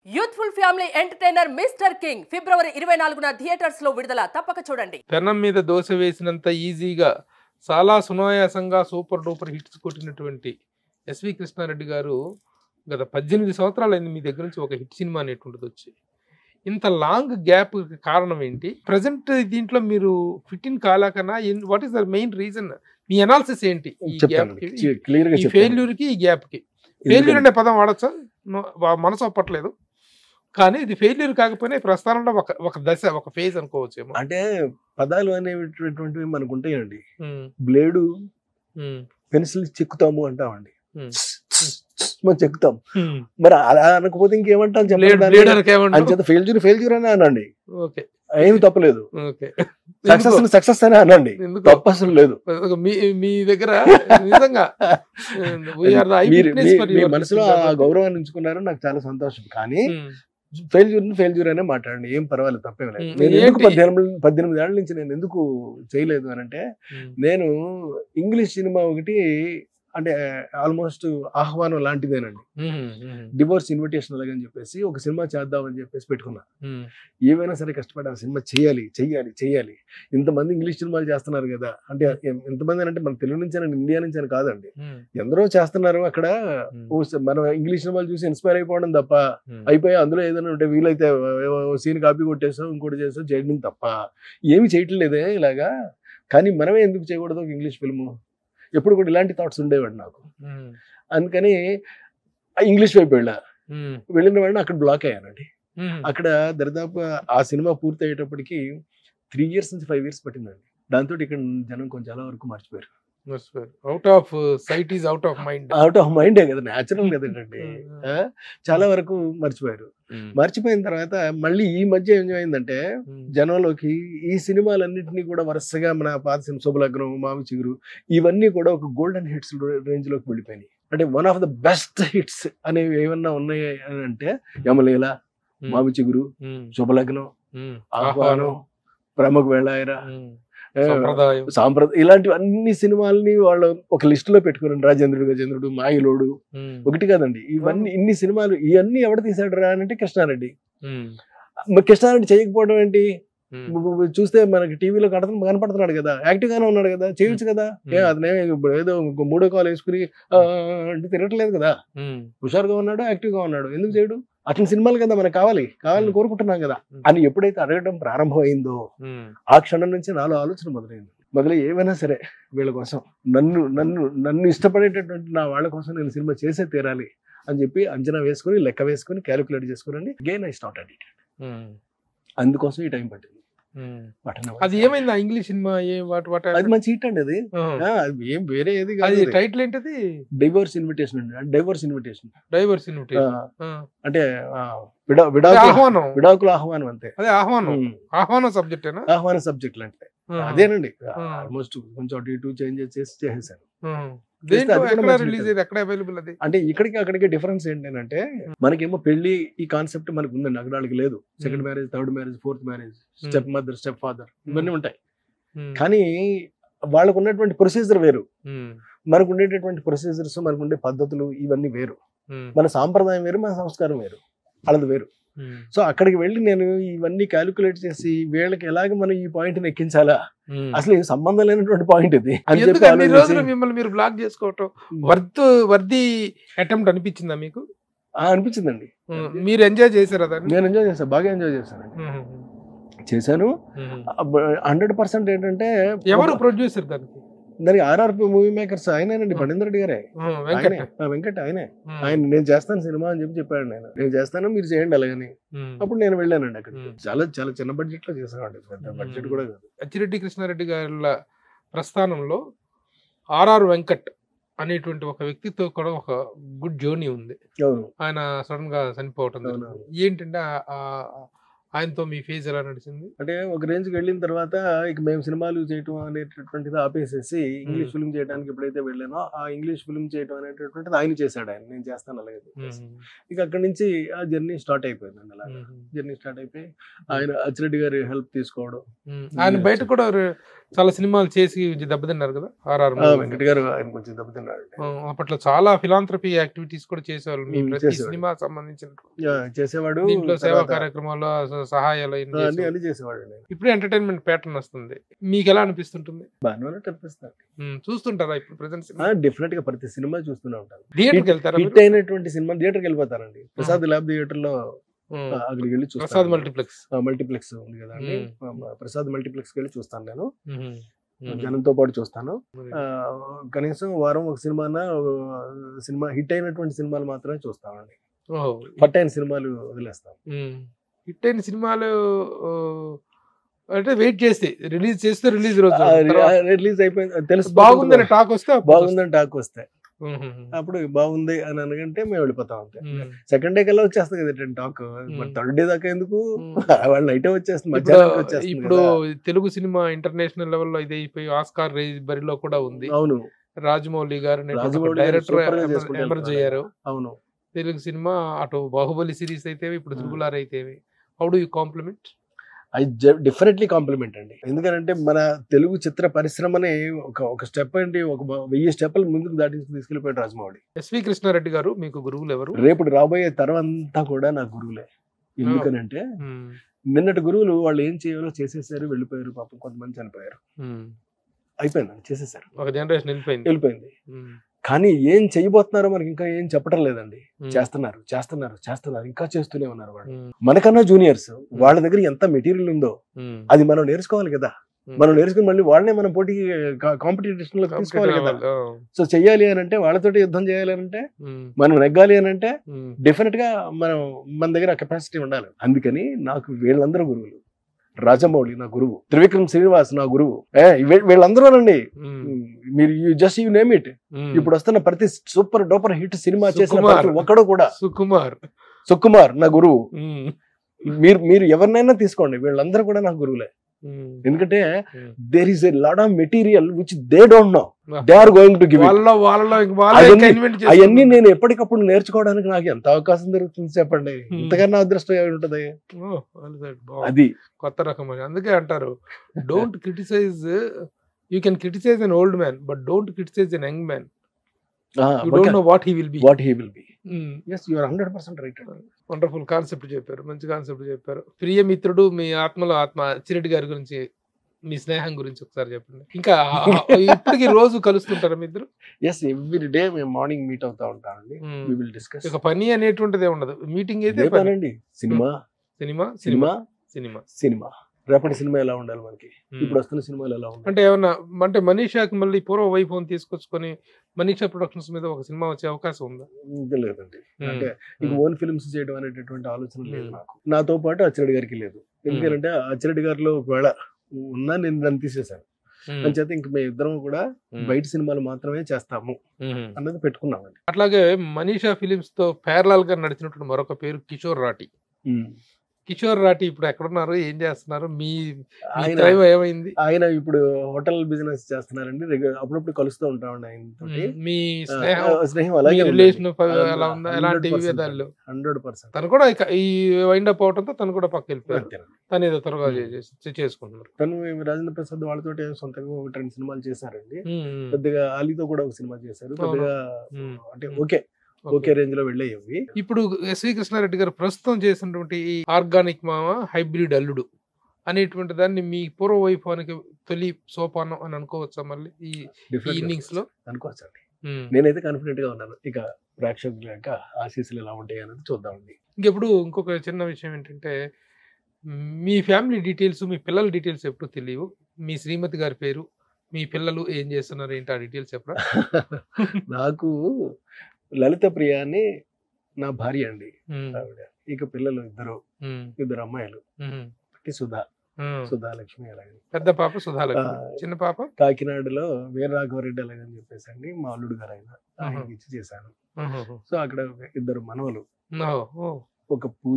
Youthful family entertainer mister king ఫిబ్రవరి ఇరవై నాలుగున థియేటర్స్ లో విడుదల తప్పక చూడండి పెనం మీద దోశ వేసినంత ఈజీగా చాలా సునాయాసంగా సూపర్ డూపర్ హిట్స్ కొట్టినటువంటి ఎస్వి కృష్ణారెడ్డి గారు గత పద్దెనిమిది సంవత్సరాలైంది మీ దగ్గర నుంచి ఒక హిట్ సినిమా అనేటువంటిది వచ్చి ఇంత లాంగ్ గ్యాప్ కారణం ఏంటి ప్రజెంట్ దీంట్లో మీరు ఫిట్ ఇన్ కాలాకన్నా what is the main reason మీ అనాలిసిస్ ఏంటి ఈ చెప్తాను గ్యాప్ క్లియర్ గా ఈ చెప్తాను ఫెయిల్యూర్ కి ఈ గ్యాప్ కి ఫెయిల్యూర్ అనే పదం వాడచ్చా నో- వా- మనసు ఒప్పట్లేదు కానీ ఇది ఫెయిల్యూర్ కాకపోయినా ఈ ప్రస్థానంలో ఒక ఒక దశ ఒక ఫేజ్ అనుకోవచ్చేమో అంటే పదాలు అనేటువంటివి మనకు ఉంటాయండి ఉమ్, బ్లేడు ఉమ్, పెన్సిల్ చెక్కుతాము అంటామండి ఉమ్. మనం చెక్కుతాం ఉమ్. మరి అలా అనకపోతే ఇంకేమంటాం బ్లేడ్ చెప్పండి బ్లేడ్ అనకేమంటావు? అంచేత ఫెయిల్యూర్ ఫెయిల్యూర్ అని అనండి ఓకే ఏమి తప్పలేదు ఓకే సక్సెస్ ఎందుకో? సక్సెస్ అని అనండి ఎందుకో? తప్పు అసలు లేదు మీ మీ దగ్గర నిజంగా we are the మీరు eyewitness me- for me your మనసులో thing ఆ కాబట్టి. గౌరవాన్ని ఉంచుకున్నారు నాకు చాలా సంతోషం కానీ ఉమ్, ఫెయిల్యూర్ ఫెయిల్యూర్ అనే మాట్లాడండి ఏం పర్వాలేదు తప్పేం లేదు ఉమ్, నేను ఎందుకు ఏంటి? పద్దెనిమిది పద్దెనిమిది ఏళ్ళ నుంచి నేను ఎందుకు చేయలేదు అని అంటే ఉమ్, నేను ఇంగ్లీష్ సినిమా ఒకటి అంటే ఆల్మోస్ట్ ఆహ్వానం లాంటిదేనండి ఉమ్, ఉమ్, డివోర్స్ ఇన్విటేషన్ అలాగని చెప్పేసి ఒక సినిమా చేద్దామని చెప్పేసి పెట్టుకున్నా ఉమ్, ఏమైనా సరే కష్టపడి ఆ సినిమా చేయాలి చెయ్యాలి చెయ్యాలి ఇంతమంది ఇంగ్లీష్ సినిమాలు చేస్తున్నారు కదా అంటే ఎం- ఎంతమంది అని అంటే మన తెలుగు నుంచి అని ఇండియా నుంచి అని కాదండి ఉమ్, ఎందరో చేస్తున్నారు అక్కడ ఉమ్, ఓ స- మనం ఇంగ్లీష్ సినిమాలు చూసి ఇన్స్పైర్ అయిపోవడం తప్ప ఉమ్. అయిపోయి అందులో ఏదైనా ఉంటే వీలైతే సీన్ కాపీ కొట్టేసో ఇంకోటి చేసో చేయడం తప్ప ఏమి చేయట్లేదే ఇలాగా కానీ మనమే ఎందుకు చేయకూడదు ఒక ఇంగ్లీష్ ఫిల్ము ఎప్పుడు కూడా ఇలాంటి థాట్స్ ఉండేవాడు నాకు ఉమ్, అందుకని ఆ ఇంగ్లీష్ వైపు వెళ్ళా ఉమ్, వెళ్ళిన వాడిని అక్కడ బ్లాక్ అయ్యానండి ఉమ్. అక్కడ దరిదాపు ఆ సినిమా పూర్తి అయ్యేటప్పటికి త్రీ ఇయర్స్ నుంచి ఫైవ్ ఇయర్స్ పట్టిందండి దాంతో ఇక్కడ జనం కొంచెం చాలా వరకు మర్చిపోయారు out of sight is out of mind out of మైండే కదా న్యాచురల్ కదండి ఆ, చాలా వరకు మర్చిపోయారు మర్చిపోయిన తర్వాత మళ్ళీ ఈ మధ్య ఏం అయిందంటే జనంలోకి ఈ సినిమాలన్నింటినీ కూడా వరుసగా మన పాత సినిమా శుభలగ్నం మామి చిగురు ఇవన్నీ కూడా ఒక గోల్డెన్ హిట్స్ రేంజ్ లోకి వెళ్ళిపోయినాయి అంటే one of the best hits అనేవి ఏమన్నా ఉన్నాయి అని అంటే యమలీల మామి చిగురు శుభలగ్నం ఆహ్వానం ప్రేమకు వెళ్ళాయరా ఆ, సంప్రదాయం సాంప్రదాయం ఇలాంటి అన్ని సినిమాలని వాళ్ళు ఒక లిస్ట్ లో పెట్టుకున్నారు రాజేంద్రుడు గజేంద్రుడు మాయిలోడు ఉమ్, ఒకటి కాదండి ఇవన్నీ ఇన్ని సినిమాలు ఇవన్నీ ఎవడు తీసాడు రా అని అంటే కృష్ణారెడ్డి ఉమ్, మరి కృష్ణారెడ్డి చేయకపోవడం ఏంటి ఉమ్, ము- ము- చూస్తే మనకి టీవీలో కడత కనపడుతున్నాడు కదా యాక్టివ్ గానే ఉన్నాడు కదా చేయొచ్చు కదా ఏ అతనే ఇప్పుడు ఏదో ఇంకో మూడో కాల్ వేసుకుని ఆ, అంటే తిరగట్లేదు కదా ఉమ్, హుషారుగా ఉన్నాడు యాక్టివ్ గా ఉన్నాడు ఎందుకు చేయడు అతని సినిమాలు కదా మనకు కావాలి కావాలని కోరుకుంటున్నాం కదా అని ఎప్పుడైతే అడగడం ప్రారంభమైందో ఉమ్, ఆ క్షణం నుంచి నాలో ఆలోచన మొదలైంది మొదలై ఏమైనా సరే వీళ్ళ కోసం నన్ను నన్ను నన్ను ఇష్టపడేటటువంటి నా వాళ్ళ కోసం నేను సినిమా చేసే తీరాలి అని చెప్పి అంచనా వేసుకుని లెక్క వేసుకుని క్యాలిక్యులేట్ చేసుకుని గెయిన్ ఐ స్టార్ట్ అది ఉమ్, అందుకోసం ఈ టైం పట్టింది ఉమ్. పట్టణ అది ఏమైంది ఆ ఇంగ్లీష్ సినిమా ఏ వాట్ వాట్ అది మంచి హిట్ అండి అది ఆ, అది ఏం వేరే ఏది అది కాదు టైటిల్ ఏంటది డైవర్స్ ఇన్విటేషన్ అండి డైవర్స్ ఇన్విటేషన్ డైవర్స్ ఇన్విటేషన్ అంటే ఆ, విడా విడాకుల ఆహ్వానం విడాకుల ఆహ్వానం అంతే అదే ఆహ్వానం ఉమ్. ఆహ్వానం సబ్జెక్టేనా ఆహ్వాన సబ్జెక్ట్ అంటే అదేనండి ఆల్మోస్ట్ కొంచెం అటు ఇటు చేంజ్ చేసి చేసేసాను దేంట్లో అది కూడా ఎక్కడ మంచి రిలీజ్ hit. అయ్యింది ఎక్కడ అవైలబుల్ అది అంటే ఇక్కడికి అక్కడికి డిఫరెన్స్ ఏంటంటే మనకేమో పెళ్లి ఈ కాన్సెప్ట్ మనకు ఉందండి అక్కడ లేదు second Hmm. Marriage third marriage fourth marriage step mother step father ఇవన్నీ ఉంటాయి ఉమ్, కానీ వాళ్ళకు ఉన్నటువంటి ప్రొసీజర్ వేరు ఉమ్, మనకు ఉండేటటువంటి ప్రొసీజర్స్ మనకు ఉండే పద్ధతులు ఇవన్నీ వేరు ఉమ్, మన సాంప్రదాయం వేరు మన సంస్కారం వేరు వాళ్ళది వేరు ఉమ్, సో అక్కడికి వెళ్ళి నేను ఇవన్నీ క్యాలిక్యులేట్ చేసి వీళ్ళకి ఎలాగ మనం ఈ పాయింట్ ని ఎక్కించాలా ఉమ్. అసలు ఇది సంబంధం లేనటువంటి పాయింట్ ఇది అని ఎందుకు చెప్పి అన్ని ఆలోచించి- రోజులు మిమ్మల్ని మీరు బ్లాక్ చేసుకోవటం వర్త్ వర్ది అటెంప్ట్ అనిపించిందా మీకు ఆ, అనిపించిందండి ఉమ్, మీరు ఎంజాయ్ చేశారా దాన్ని నేను ఎంజాయ్ చేశాను బాగా ఎంజాయ్ చేశాను ఉమ్, చేశాను ఉమ్. హండ్రెడ్ పర్సెంట్ ఏంటంటే ఎవరు ప్రొడ్యూసర్ దానికి దానికి ఆర్ఆర్పి మూవీ మేకర్స్ ఆయనేనండి పండిందర్ రెడ్డి గారే ఉమ్, వెంకట్ ఆయనే. ఆ, వెంకట్ ఆయనే ఉమ్, ఆయన నేను చేస్తాను సినిమా అని చెప్పి చెప్పాడు నేను నేను చేస్తాను మీరు చేయండి అలాగని ఉమ్. అప్పుడు నేను వెళ్ళానండి అక్కడ ఉమ్. చాలా చాలా చిన్న బడ్జెట్ లో చేసామండి పెద్ద ఉమ్. బడ్జెట్ కూడా కాదు అచ్చిరెడ్డి కృష్ణారెడ్డి గారి ప్రస్థానంలో ఆర్ఆర్ వెంకట్ అనేటువంటి ఒక వ్యక్తితో కూడా ఒక గుడ్ జర్నీ ఉంది అవును ఆయన సడన్ గా చనిపోవటం అవును. జరిగింది. ఏంటంటే ఆ- ఆ- ఆయనతో మీ ఫేజ్ ఎలా నడిచింది అంటే ఒక రేంజ్కి వెళ్ళిన తర్వాత ఇక మేము సినిమాలు చేయటం అనేటటువంటిది ఆపేసేసి ఇంగ్లీష్ ఫిల్మ్ చేయడానికి ఎప్పుడైతే వెళ్ళానో ఆ ఇంగ్లీష్ ఫిల్మ్ చేయటం అనేటటువంటిది ఆయన చేశాడు ఆయన నేను చేస్తాను అలాగే చెప్పేసి. ఇక అక్కడి నుంచి ఆ జర్నీ స్టార్ట్ అయిపోయింది అలా జర్నీ స్టార్ట్ అయిపోయి ఆయన అచ్చిరెడ్డి గారి హెల్ప్ తీసుకోవడం ఆయన బయట కూడా ఒక చాలా సినిమాలు చేసి దెబ్బతిన్నారు కదా ఆర్ఆర్ ఆ, వెంకట్ గారు ఆయన కొంచెం దెబ్బతిన్నాడు అప్పట్లో చాలా ఫిలాంథ్రపీ యాక్టివిటీస్ కూడా చేసేవాళ్ళు మీ ఉమ్, ప్రతి చేసేవాళ్ళు. సినిమా సంబంధించిన ఆ, చేసేవాడు దీంట్లో సేవా తర్వాత, కార్యక్రమాలు స- సహాయాలు ఆ, ఇవన్నీ అన్ని చేసేవాళ్ళు. అన్ని చేసేవాడు ఆయన. ఇప్పుడు ఎంటర్టైన్మెంట్ ప్యాటర్న్ వస్తుంది మీకు ఎలా అనిపిస్తుంటుంది బాగానే ఉన్నట్టు అనిపిస్తుంది ఉమ్, చూస్తుంటారా ఇప్పుడు ప్రజెంట్ ఆ, డిఫరెంట్ గా ప్రతి సినిమా చూస్తూనే ఉంటాను థియేటర్కి వెళ్తారా హిట్ అయినటువంటి సినిమా థియేటర్కి వెళ్ళిపోతానండి ప్రసాద్ ల్యాబ్ థియేటర్ లో ఉమ్, ఆ, అక్కడికి వెళ్ళి ప్రసాద్ చూస్తాను మల్టీప్లెక్స్ మల్టీప్లెక్స్ ఉంది కదా అండి మ్మ్. ఆ, ప్రసాద్ మల్టీప్లెక్స్ వెళ్ళి చూస్తాను నేను ఉమ్, ఉమ్, జనంతో పాటు చూస్తాను ఉమ్, ఆ, కనీసం వారం ఒక సినిమా సినిమా హిట్ అయినటువంటి సినిమాలు మాత్రమే చూస్తామండి ఓహో, ఫట్ అయిన సినిమాలు వదిలేస్తాం ఉమ్. హిట్ అయిన సినిమాలు ఓ, అంటే వెయిట్ చేస్తే రిలీజ్ చేస్తే రిలీజ్ రోజు తర్వాత రిలీజ్ అయిపోయింది తెలిసి బాగుందని టాక్ వస్తే అప్పుడు బాగుందని టాక్ వస్తే చూస్తాం. ఉమ్, ఉమ్, అప్పుడు బాగుంది అని అనగంటే మేము వెళ్ళిపోతాం అంతే ఉమ్. సెకండ్ డే కల్లా వచ్చేస్తుంది కదా టాక్ మరి థర్డ్ డే దాకా ఎందుకు మ్మ్. వాళ్ళ నైటే వచ్చేస్తుంది ఇప్పుడు మధ్యాహ్నం వచ్చేస్తుంది ఇప్పుడు కదా. తెలుగు సినిమా ఇంటర్నేషనల్ లెవెల్లో ఇది అయిపోయి ఆస్కార్ రేజ్ బరిలో కూడా ఉంది అవును రాజమౌళి గారు రాజమౌళి గారు డైరెక్టర్ super గా చేసుకుంటూ ఎమర్జ్ వెళ్తున్నారు. అయ్యారు అవును తెలుగు సినిమా అటు బాహుబలి సిరీస్ అయితే ఇప్పుడు Hmm. త్రిబుల్ ఆర్ అయితే how do you compliment I definitely compliment అండి ఎందుకంటే మన తెలుగు చిత్ర పరిశ్రమని ఒక ఒక స్టెప్ అండి ఒక బ- వెయ్యి స్టెప్లు ముందుకు దాటించి తీసుకెళ్ళిపోయాడు రాజమౌళి ఎస్వి కృష్ణారెడ్డి గారు మీకు గురువులు ఎవరు రేపు రాబోయే తరం అంతా కూడా నా గురువులే ఎందుకనంటే Hmm. నిన్నటి గురువులు వాళ్ళు ఏం చేయాలో చేసేసారు వెళ్ళిపోయారు పాపం కొంతమంది చనిపోయారు Hmm. అయిపోయింది చేసేసారు ఒక జనరేషన్ వెళ్ళిపోయింది వెళ్ళిపోయింది Hmm. కానీ ఏం చేయబోతున్నారో మనకి ఇంకా ఏం చెప్పటం లేదండి Hmm. చేస్తున్నారు చేస్తున్నారు చేస్తున్నారు ఇంకా చేస్తూనే ఉన్నారు వాళ్ళు Hmm. మనకన్నా జూనియర్స్ వాళ్ళ దగ్గర ఎంత మెటీరియల్ ఉందో Hmm. అది మనం నేర్చుకోవాలి కదా Hmm. మనం నేర్చుకుని మళ్ళీ వాళ్ళనే మనం పోటీ కాంపిటీషన్ లో తీసుకోవాలి కదా Competitive అవ్వాలి. Oh. సో చెయ్యాలి అని అంటే వాళ్ళతోటి యుద్ధం చేయాలి అని అంటే Hmm. మనం నెగ్గాలి అని అంటే Hmm. డెఫినెట్ గా మనం మన దగ్గర కెపాసిటీ ఉండాలి అందుకని నాకు వీళ్ళందరూ గురువులు రాజమౌళి నా గురువు త్రివిక్రమ్ శ్రీనివాస్ నా గురువు ఏ వీ- వీళ్ళందరూనండి Hmm. మీరు just you name it Hmm. ఇప్పుడు వస్తున్న ప్రతి సూపర్ డూపర్ హిట్ సినిమా చేసిన సుకుమార్. ప్రతి ఒక్కడు కూడా సుకుమార్ సుకుమార్ నా గురువు Hmm. మీరు మీరు ఎవరినైనా తీసుకోండి వీళ్ళందరూ కూడా నాకు గురువులే Hmm. ఎందుకంటే Hmm. There is a lot of material which they don't know Ah. They are going to give వాళ్ళలో వాళ్ళలో ఇంక వాళ్ళే అవన్నీ- invent అవన్నీ చేసుకుంటారు. నేను ఎప్పటికప్పుడు నేర్చుకోవడానికి నాకు ఎంత అవకాశం దొరుకుతుంది చెప్పండి Hmm. ఇంతకన్నా అదృష్టం ఏమి ఉంటది Oh, well said. బాగుంది. అది కొత్త రకం అని అందుకే అంటారు don't criticise you can criticise an old man but don't criticise an young man you don't know what he will be what he will be yes you're hundred percent right wonderful concept చెప్పారు మంచి concept చెప్పారు ప్రియ మిత్రుడు మీ ఆత్మలో ఆత్మ అచ్చిరెడ్డి గారి గురించి మీ స్నేహం గురించి ఒకసారి చెప్పండి ఇంకా ఆ- ఆ- ఇప్పటికి రోజు కలుస్తుంటారా మీ ఇద్దరు ఎస్ ఎవ్రీ డే మేము మార్నింగ్ మీట్ అవుతా ఉంటామండి Hmm. వి విల్ డిస్కస్ ఇక పని అనేటువంటిదే ఉండదు మీటింగ్ అయితే పని. రేపనండి cinema cinema cinema cinema cinema cinema రేపటి సినిమా ఎలా ఉండాలి మనకి Hmm. ఇప్పుడు వస్తున్న సినిమాలు ఎలా ఉండాలి అంటే ఏమన్నా అంటే మనీషాకి మళ్ళీ పూర్వ వైభవం తీసుకొచ్చుకొని మనీషా ప్రొడక్షన్స్ మీద ఒక సినిమా వచ్చే అవకాశం ఉందా ఇంకా లేదండి Hmm. అంటే ఇక Hmm. ఓన్ ఫిల్మ్స్ చేయడం అనేటటువంటి ఆలోచన లేదు Hmm. నాకు నాతో పాటు అచ్చిరెడ్డి గారికి లేదు ఎందుకంటే అచ్చిరెడ్డి గారిలో ఒకవేళ ఉన్నా నేను దాన్ని తీసేశాను Hmm. అంచేత ఇంక మేము ఇద్దరం కూడా Hmm. బయట సినిమాలు మాత్రమే చేస్తాము Hmm. అన్నది పెట్టుకున్నామండి అట్లాగే మనీషా ఫిలిమ్స్ తో ప్యారలాల్ గా నడిచినటువంటి మరొక పేరు కిషోర్ రాఠీ కిషోర్ రాఠీ ఇప్పుడు ఎక్కడున్నారు ఏం చేస్తున్నారు మీ మీ ఆయన డ్రైవ్ ఏమైంది ఆయన ఇప్పుడు హోటల్ బిజినెస్ చేస్తున్నారండి రెగ్యులర్ అప్పుడప్పుడు కలుస్తూ ఉంటామండి ఆయన మీ స్నేహం స్నేహం మీ అలాగే రిలేషన్ ఎలా ఉందా ఎలాంటి 100% విభేదాలు హండ్రెడ్ పర్సెంట్ తను కూడా ఇక ఈ వైండ్ అప్ అవడంతో తను కూడా పక్క వెళ్ళిపోయారు తను ఏదో త్వరగా Hmm. చేసేసి- చేసుకుంటున్నారు తను రాజేంద్ర ప్రసాద్ వాళ్ళతో సొంతంగా ఒకటి రెండు సినిమాలు చేశారండి Hmm. పెద్దగా అలీతో కూడా ఒక సినిమా చేశారు అవును. పెద్దగా Hmm. అంటే Hmm. Okay Okay. Okay range లో వెళ్ళేవి ఇప్పుడు ఎస్వి కృష్ణారెడ్డి గారు ప్రస్తుతం చేసినటువంటి ఈ ఆర్గానిక్ మామ హైబ్రిడ్ అల్లుడు అనేటువంటి దాన్ని మీ పూర్వ వైభవానికి తొలి సోపానం అని అనుకోవచ్చా మళ్ళీ ఈ డిఫరెంట్ innings లో? అనుకోవచ్చండి ఉమ్. నేనైతే కాన్ఫిడెంట్ గా ఉన్నాను ఇక ప్రేక్షకుల యొక్క ఆశీస్సులు ఎలా ఉంటాయి అనేది చూద్దామండి ఇంకెప్పుడు ఇంకొక చిన్న విషయం ఏంటంటే మీ ఫ్యామిలీ డీటెయిల్స్ మీ పిల్లల డీటెయిల్స్ ఎప్పుడు తెలియవు మీ శ్రీమతి గారి పేరు మీ పిల్లలు ఏం చేస్తున్నారు ఏంటి ఆ డీటెయిల్స్ చెప్పరా నాకు లలిత ప్రియ అని నా భార్య అండి ఉమ్. ఆవిడ ఇక పిల్లలు ఇద్దరు ఉమ్. ఇద్దరు అమ్మాయిలు ఉమ్. ఒకటి సుధా ఉమ్. సుధా లక్ష్మి అలాగే పెద్ద పాప సుధాలక్ష్మి ఆ. చిన్న పాప కాకినాడలో వీరరాఘవరెడ్డి అలాగని చెప్పేసి అండి మా అల్లుడు గారు ఆయన ఆయనకి ఇచ్చి చేశాను ఉహుహు. సో అక్కడ ఒక ఇద్దరు మనవలు ఓ, ఓ. ఒక పూజ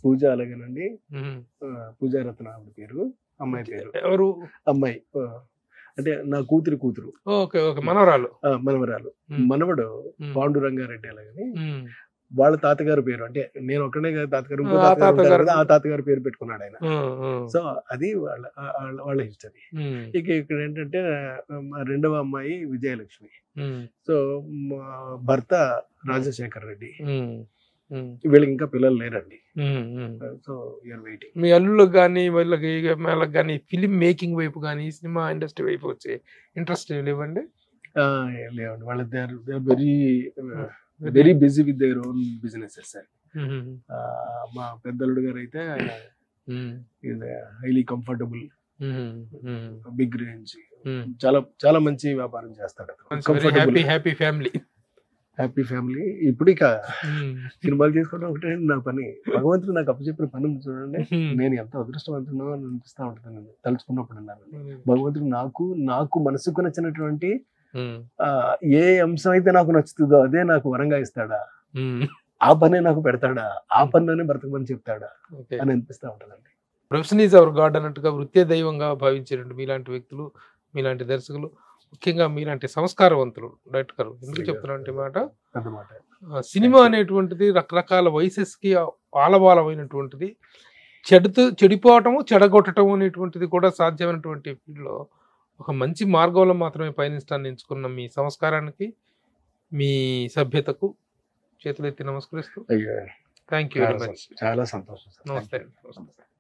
పూజ అలాగేనండి ఉమ్. ఆ, పూజారత్న ఆవిడ పేరు అమ్మాయి పేరు ఎవరు అమ్మాయి ఆ, అంటే నా కూతురు కూతురు ఓకే ఓకే మనవరాలు ఆ, మనవరాలు ఉమ్. మనవడు ఉమ్. పాండురంగారెడ్డి అలాగని ఉమ్. వాళ్ళ తాతగారు పేరు అంటే నేను ఒక్కనే కదా తాతగారు ఇంకో ఆ, తాతగారు ఉంటారు తాతగారు. కదా, ఆ తాతగారి పేరు పెట్టుకున్నాడు ఆయన ఉమ్, ఉమ్. సో అది వాళ్ళ ఆ- వాళ్ళ- వాళ్ళ హిస్టరీ ఉమ్. ఇక ఇక్కడ ఏంటంటే ఆ, మా రెండవ అమ్మాయి విజయలక్ష్మి ఉమ్. సో మా భర్త రాజశేఖర్ రెడ్డి ఉమ్. ఉమ్. వీళ్ళకి ఇంకా పిల్లలు లేరండి ఉమ్. ఉమ్. సో యూఆర్ వెయిటింగ్ మీ అల్లుళ్ళకి కానీ వీళ్ళకి వాళ్ళకి కానీ ఫిలిం మేకింగ్ వైపు కానీ సినిమా ఇండస్ట్రీ వైపు వచ్చే ఇంట్రెస్ట్ లేవండి లేవండి వాళ్ళ they are very very busy with their own businesses um. మా పెద్దలుడు గారు అయితే um. Highly comfortable um. Um. Big range um. చాలా చాలా మంచి వ్యాపారం చేస్తాడు very happy happy family happy family ఇప్పుడు ఇక సినిమాలు చేసుకోవడం ఒకటే నా పని భగవంతుడు నాకు అప్పచెప్పిన పని ఉంది చూడండి నేను ఎంత అదృష్టవంతునో అని అనిపిస్తా ఉంటుంది నేను తలుచుకున్నప్పుడు అన్నాను భగవంతుడు నాకు నాకు మనసుకు నచ్చినటువంటి ఆ, ఏ అంశం అయితే నాకు నచ్చుతుందో అదే నాకు వరంగా ఇస్తాడా ఆ పనే నాకు పెడతాడా ఆ పనిలోనే బ్రతకమని చెప్తాడా ఓకే అని అనిపిస్తా ఉంటుందండి ప్రొఫెషన్ ఈజ్ అవర్ గాడ్ అన్నట్టుగా వృత్తే దైవంగా భావించేటువంటి మీలాంటి వ్యక్తులు మీలాంటి దర్శకులు ముఖ్యంగా మీలాంటి సంస్కారవంతులు డైరెక్టర్ గారు ఎందుకు చెప్తున్నా మాట అన్నమాట ఆ, సినిమా అనేటువంటిది రకరకాల వయసెస్కి ఆలబాలమైనటువంటిది చెడుతూ చెడిపోవటము చెడగొట్టడం అనేటువంటిది కూడా సాధ్యమైనటువంటి ఫీల్డ్లో ఒక మంచి మార్గంలో మాత్రమే పయనిస్తాన్ని ఎంచుకున్న మీ సంస్కారానికి మీ సభ్యతకు చేతులెత్తి నమస్కరిస్తూ అయ్యో థ్యాంక్ యూ వెరీ చాలా మచ్ చాలా సంతోషం సార్ నమస్తే నమస్తే